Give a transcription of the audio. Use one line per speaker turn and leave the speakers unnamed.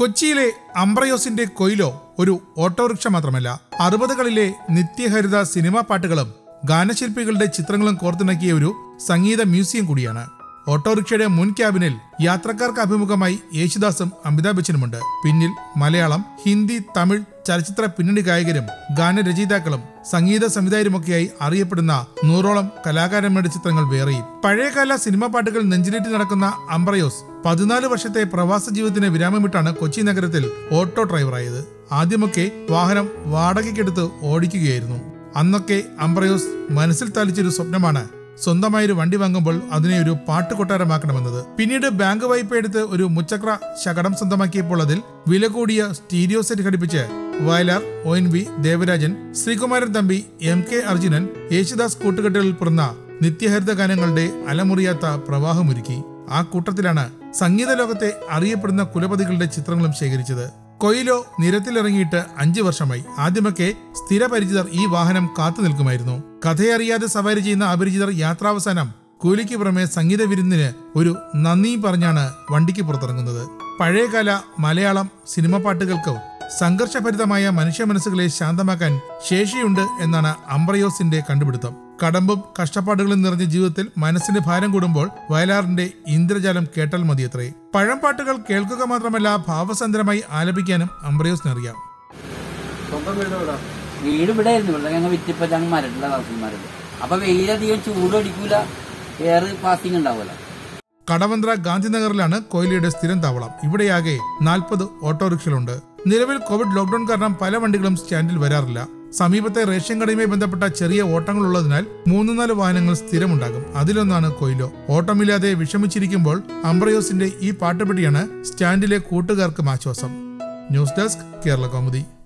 കൊച്ചിയിലെ അംബ്രയോസിന്റെ കൊയിലോ ഒരു ഓട്ടോറിക്ഷ മാത്രമല്ല അറുപതുകളിലെ നിത്യഹരിത സിനിമാ പാട്ടുകളും ഗാനശില്പികളുടെ ചിത്രങ്ങളും കോർത്തിണക്കിയ ഒരു സംഗീത മ്യൂസിയം കൂടിയാണ് ഓട്ടോറിക്ഷയുടെ മുൻ ക്യാബിനിൽ യാത്രക്കാർക്ക് അഭിമുഖമായി യേശുദാസും അമിതാഭ് ബച്ചനുമുണ്ട് പിന്നിൽ മലയാളം ഹിന്ദി തമിഴ് ചലച്ചിത്ര പിന്നണി ഗായകരും ഗാനരചയിതാക്കളും സംഗീത സംവിധായകരുമൊക്കെയായി അറിയപ്പെടുന്ന നൂറോളം കലാകാരന്മാരുടെ ചിത്രങ്ങൾ വേറെയും പഴയകാല സിനിമാ പാട്ടുകൾ നെഞ്ചിലേറ്റി നടക്കുന്ന അംബ്രയോസ് പതിനാല് വർഷത്തെ പ്രവാസ ജീവിതത്തിന് വിരാമമിട്ടാണ് കൊച്ചി നഗരത്തിൽ ഓട്ടോ ഡ്രൈവറായത് ആദ്യമൊക്കെ വാഹനം വാടകയ്ക്കെടുത്ത് ഓടിക്കുകയായിരുന്നു അന്നൊക്കെ അംബ്രയോസ് മനസ്സിൽ താലിച്ചൊരു സ്വപ്നമാണ് സ്വന്തമായൊരു വണ്ടി വാങ്ങുമ്പോൾ അതിനെ ഒരു പാട്ടുകൊട്ടാരമാക്കണമെന്നത് പിന്നീട് ബാങ്ക് വായ്പ എടുത്ത് ഒരു മുച്ചക്ര ശകടം സ്വന്തമാക്കിയപ്പോൾ അതിൽ വില കൂടിയ സ്റ്റീരിയോ സെറ്റ് ഘടിപ്പിച്ച് Vayalar O N V Devarajan Sreekumaran Thampi M K Arjunan Yesudas കൂട്ടുകെട്ടുകളിൽ പിറന്ന നിത്യഹരിത ഗാനങ്ങളുടെ അലമുറിയാത്ത പ്രവാഹമൊരുക്കി ആ കൂട്ടത്തിലാണ് സംഗീത ലോകത്തെ അറിയപ്പെടുന്ന കുലപതികളുടെ ചിത്രങ്ങളും ശേഖരിച്ചത് കൊയിലോ നിരത്തിലിറങ്ങിയിട്ട് അഞ്ചു വർഷമായി ആദ്യമൊക്കെ സ്ഥിരപരിചിതർ ഈ വാഹനം കാത്തു നിൽക്കുമായിരുന്നു കഥയറിയാതെ സവാരി ചെയ്യുന്ന അപരിചിതർ യാത്രാവസാനം കൂലിക്ക് പുറമെ സംഗീത വിരുന്നിന് ഒരു നന്ദിയും പറഞ്ഞാണ് വണ്ടിക്ക് പുറത്തിറങ്ങുന്നത് പഴയകാല മലയാളം സിനിമ പാട്ടുകൾക്ക് സംഘർഷഭരിതമായ മനുഷ്യ മനസ്സുകളെ ശാന്തമാക്കാൻ ശേഷിയുണ്ട് എന്നാണ് അംബ്രയോസിന്റെ കണ്ടുപിടുത്തം കടമ്പും കഷ്ടപ്പാടുകളും നിറഞ്ഞ ജീവിതത്തിൽ മനസ്സിന് ഭാരം കൂടുമ്പോൾ വയലാറിന്റെ ഇന്ദ്രജാലം കേട്ടാൽ മതിയത്രേ പഴംപാട്ടുകൾ കേൾക്കുക മാത്രമല്ല ഭാവസന്ദ്രമായി ആലപിക്കാനും അംബ്രയോസിനറിയാം
സ്വന്തം വീട് എവിടെ
വീട് ഇവിടെ ആയിരുന്നു ഇവിടെ ഞങ്ങൾ വിറ്റിപ്പോ ഞങ്ങൾ മരട്ടില്ല താമസിക്കുമാരുണ്ട് അപ്പൊ വെയിലധികം ചൂടടിക്കൂല എയർ പാസിംഗ് ഉണ്ടാവൂല
കടവന്ത്ര ഗാന്ധിനഗറിലാണ് കൊയിലയുടെ സ്ഥിരം താവളം ഇവിടെയാകെ നാൽപ്പത് ഓട്ടോറിക്ഷകളുണ്ട് നിലവിൽ കോവിഡ് ലോക്ഡൌൺ കാരണം പല വണ്ടികളും സ്റ്റാൻഡിൽ വരാറില്ല സമീപത്തെ റേഷൻ കടയുമായി ബന്ധപ്പെട്ട ചെറിയ ഓട്ടങ്ങളുള്ളതിനാൽ മൂന്ന് നാല് വാഹനങ്ങൾ സ്ഥിരമുണ്ടാകും അതിലൊന്നാണ് കൊയിലോ ഓട്ടമില്ലാതെ വിഷമിച്ചിരിക്കുമ്പോൾ അംബ്രയോസിന്റെ ഈ പാട്ടുപെട്ടിയാണ് സ്റ്റാൻഡിലെ കൂട്ടുകാർക്കും ആശ്വാസം ന്യൂസ് ഡെസ്ക് കേരള കൗമുദി